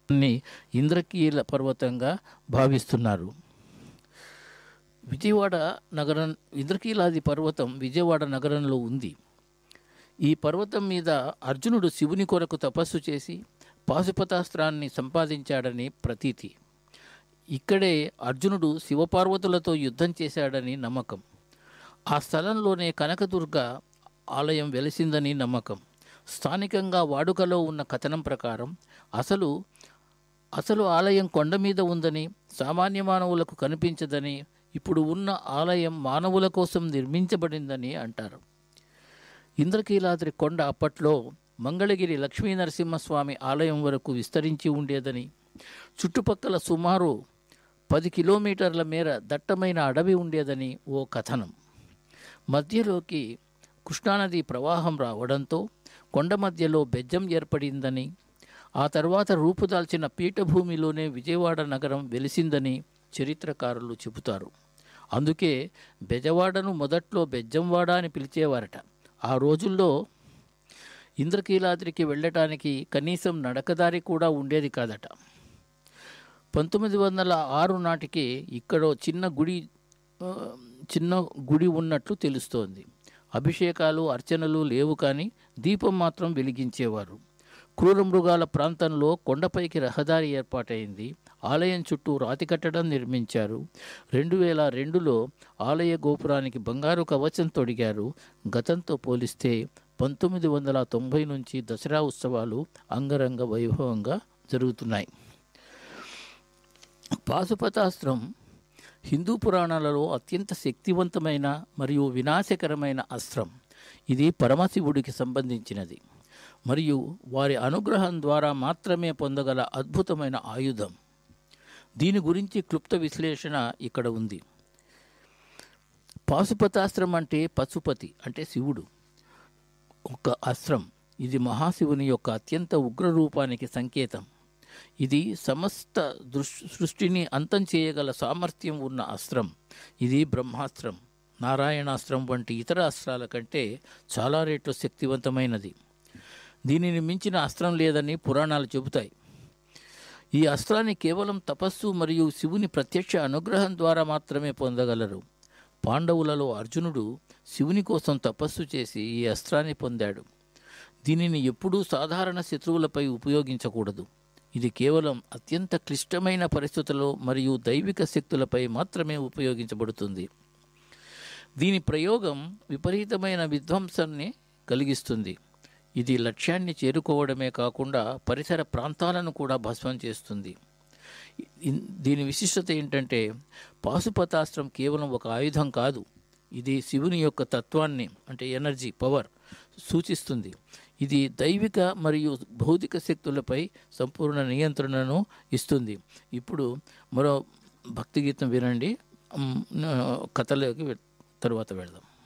ని ఇంద్రకీల పర్వతంగా భావిస్తున్నారు విజయవాడ నగరం ఇంద్రకీలాది పర్వతం విజయవాడ నగరంలో ఉంది ఈ పర్వతం మీద అర్జునుడు శివుని కొరకు తపస్సు చేసి పాశుపతాస్త్రాన్ని సంపాదించాడని ప్రతీతి ఇక్కడే అర్జునుడు శివపార్వతులతో యుద్ధం చేశాడని నమ్మకం ఆ స్థలంలోనే కనకదుర్గ ఆలయం వెలిసిందని నమ్మకం స్థానికంగా వాడుకలో ఉన్న కథనం ప్రకారం అసలు అసలు ఆలయం కొండ మీద ఉందని సామాన్య మానవులకు కనిపించదని ఇప్పుడు ఉన్న ఆలయం మానవుల కోసం నిర్మించబడిందని అంటారు ఇంద్రకీలాద్రి కొండ అప్పట్లో మంగళగిరి లక్ష్మీ నరసింహస్వామి ఆలయం వరకు విస్తరించి ఉండేదని చుట్టుపక్కల సుమారు పది కిలోమీటర్ల మేర దట్టమైన అడవి ఉండేదని ఓ కథనం మధ్యలోకి కృష్ణానది ప్రవాహం రావడంతో కొండ మధ్యలో బెజ్జం ఏర్పడిందని ఆ తర్వాత రూపుదాల్చిన పీఠభూమిలోనే విజయవాడ నగరం వెలిసిందని చరిత్రకారులు చెబుతారు అందుకే బెజవాడను మొదట్లో బెజ్జంవాడ అని పిలిచేవారట ఆ రోజుల్లో ఇంద్రకీలాద్రికి వెళ్ళటానికి కనీసం నడకదారి కూడా ఉండేది కాదట పంతొమ్మిది వందల ఆరు నాటికి ఇక్కడో చిన్న గుడి ఆ, చిన్న గుడి ఉన్నట్లు తెలుస్తోంది అభిషేకాలు అర్చనలు లేవు కానీ దీపం మాత్రం వెలిగించేవారు క్రూర మృగాల ప్రాంతంలో కొండపైకి రహదారి ఏర్పాటైంది ఆలయం చుట్టూ రాతి కట్టడం నిర్మించారు రెండు వేల రెండులో ఆలయ గోపురానికి బంగారు కవచం తొడిగారు గతంతో పోలిస్తే పంతొమ్మిది వందల తొంభై నుంచి దసరా ఉత్సవాలు అంగరంగ వైభవంగా జరుగుతున్నాయి పాశుపతాస్త్రం హిందూ పురాణాలలో అత్యంత శక్తివంతమైన మరియు వినాశకరమైన అస్త్రం ఇది పరమశివుడికి సంబంధించినది మరియు వారి అనుగ్రహం ద్వారా మాత్రమే పొందగల అద్భుతమైన ఆయుధం దీని గురించి క్లుప్త విశ్లేషణ ఇక్కడ ఉంది పాశుపతాస్త్రం అంటే పశుపతి అంటే శివుడు ఒక అస్త్రం ఇది మహాశివుని యొక్క అత్యంత ఉగ్ర రూపానికి సంకేతం ఇది సమస్త దృష్ సృష్టిని అంతం చేయగల సామర్థ్యం ఉన్న అస్త్రం ఇది బ్రహ్మాస్త్రం నారాయణాస్త్రం వంటి ఇతర అస్త్రాల కంటే చాలా రెట్లు శక్తివంతమైనది దీనిని మించిన అస్త్రం లేదని పురాణాలు చెబుతాయి ఈ అస్త్రాన్ని కేవలం తపస్సు మరియు శివుని ప్రత్యక్ష అనుగ్రహం ద్వారా మాత్రమే పొందగలరు పాండవులలో అర్జునుడు శివుని కోసం తపస్సు చేసి ఈ అస్త్రాన్ని పొందాడు దీనిని ఎప్పుడూ సాధారణ శత్రువులపై ఉపయోగించకూడదు ఇది కేవలం అత్యంత క్లిష్టమైన పరిస్థితుల్లో మరియు దైవిక శక్తులపై మాత్రమే ఉపయోగించబడుతుంది దీని ప్రయోగం విపరీతమైన విధ్వంసాన్ని కలిగిస్తుంది ఇది లక్ష్యాన్ని చేరుకోవడమే కాకుండా పరిసర ప్రాంతాలను కూడా భస్మం చేస్తుంది ఇన్- దీని విశిష్టత ఏంటంటే పాశుపతాస్త్రం కేవలం ఒక ఆయుధం కాదు ఇది శివుని యొక్క తత్వాన్ని అంటే ఎనర్జీ పవర్ సూచిస్తుంది ఇది దైవిక మరియు భౌతిక శక్తులపై సంపూర్ణ నియంత్రణను ఇస్తుంది ఇప్పుడు మరో భక్తి గీతం వినండి మ్, కథలోకి వె- తరువాత వెళదాం